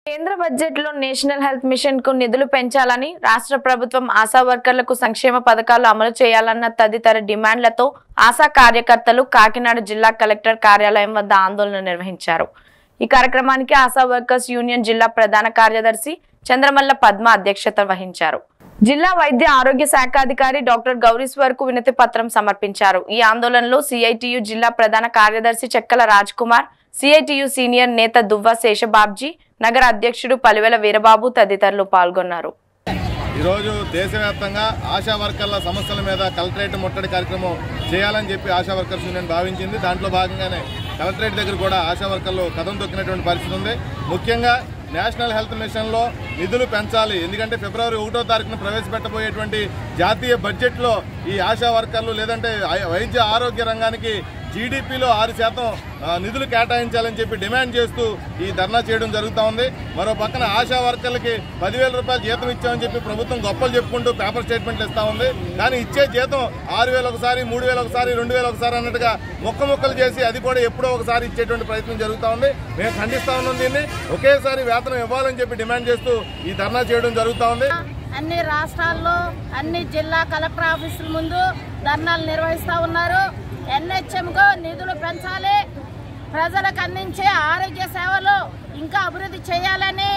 కేంద్ర బడ్జెట్ లో national health machine కు నిధులు పెంచాలని రాష్ట్ర ప్రభుత్వం ఆశా వర్కర్లకు సంక్షేమ పథకాలు అమలు చేయాలన్న తదితర డిమాండ్లతో ఆశా కార్యకర్తలు కాకినాడ జిల్లా కలెక్టర్ కార్యాలయం వద్ద ఆందోళన నిర్వహించారు ఈ కార్యక్రమానికి ఆశా వర్కర్స్ యూనియన్ జిల్లా ప్రధాన కార్యదర్శి చంద్రమల్ల పద్మ అధ్యక్షత వహించారు జిల్లా వైద్య ఆరోగ్య శాఖ అధికారి డాక్టర్ గౌరీశ్వర్ కు వినతి పత్రం సమర్పించారు ఈ ఆందోళనలో సిఐటియు జిల్లా ప్రధాన కార్యదర్శి చెక్కల రాజ్ కుమార్ సిఐటియు సీనియర్ నేత దువ్వ శేషబాబ్జీ నగర అధ్యక్షుడు పలివెల వీరబాబు తదితరులు పాల్గొన్నారు ఈరోజు దేశవ్యాప్తంగా ఆశా వర్కర్ల సమస్యల మీద కలెక్టరేట్ ముట్టడి కార్యక్రమం చేయాలని చెప్పి ఆశా వర్కర్స్ యూనియన్ భావించింది దాంట్లో భాగంగానే కలెక్టరేట్ దగ్గర కూడా ఆశా వర్కర్లు కథం తొక్కినటువంటి పరిస్థితి ఉంది ముఖ్యంగా నేషనల్ హెల్త్ మిషన్లో నిధులు పెంచాలి ఎందుకంటే ఫిబ్రవరి ఒకటో తారీఖున ప్రవేశపెట్టబోయేటువంటి జాతీయ బడ్జెట్లో ఈ ఆశా వర్కర్లు లేదంటే ఐ- వైద్య ఆరోగ్య రంగానికి జీడిపిలో ఆరు శాతం ఆ, నిధులు కేటాయించాలని చెప్పి డిమాండ్ చేస్తూ ఈ ధర్నా చేయడం జరుగుతూ ఉంది మరో పక్కన ఆశా వర్కర్లకి పదివేల రూపాయలు జీతం ఇచ్చామని చెప్పి ప్రభుత్వం గొప్పలు చెప్పుకుంటూ పేపర్ స్టేట్మెంట్లు ఇస్తా ఉంది కానీ ఇచ్చే జీతం ఆరు వేలు ఒకసారి మూడు వేలు ఒకసారి రెండు వేలు ఒకసారి అన్నట్టుగా మొక్క మొక్కలు చేసి అది కూడా ఎప్పుడో ఒకసారి ఇచ్చేటువంటి ప్రయత్నం జరుగుతూ ఉంది మేము ఖండిస్తా ఉన్నాం దీన్ని ఒకేసారి వేతనం ఇవ్వాలని చెప్పి డిమాండ్ చేస్తూ ఈ ధర్నా చేయడం జరుగుతూ ఉంది అన్ని రాష్ట్రాల్లో అన్ని జిల్లా కలెక్టర్ ఆఫీసుల ముందు ధర్నాలు నిర్వహిస్తూ ఉన్నారు ఎన్హెచ్ఎంకు నిధులు పెంచాలి ప్రజలకు అందించే ఆరోగ్య సేవలు ఇంకా అభివృద్ధి చేయాలని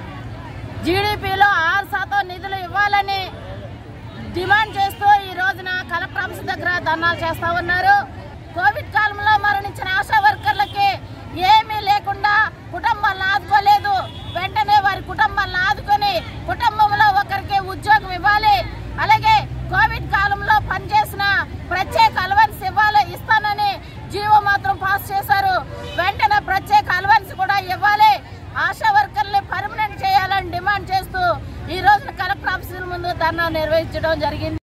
జీడిపిలో ఆరు శాతం నిధులు ఇవ్వాలని డిమాండ్ చేస్తూ ఈ రోజున కలెక్టర్ ఆఫీస్ దగ్గర ధర్నాలు చేస్తూ ఉన్నారు కోవిడ్ కాలంలో మరణించిన ఆశా వర్కర్లకి ఏమీ లేకుండా కుటుంబాలను ఆదుకోలేదు వెంటనే వారి కుటుంబాలను ఆదుకొని కుటుంబంలో ఒకరికి ఉద్యోగం ఇవ్వాలి అలాగే కోవిడ్ కాలంలో పనిచేసిన ప్రత్యేక అలవెన్స్ ఇవ్వాలి ఇస్తానని జీవో మాత్రం పాస్ చేశారు వెంటనే ప్రత్యేక అలవెన్స్ కూడా ఇవ్వాలి ఆశా వర్కర్ని పర్మనెంట్ చేయాలని డిమాండ్ చేస్తూ ఈ రోజున కలెక్టర్ ఆఫీసుల ముందు ధర్నా నిర్వహించడం జరిగింది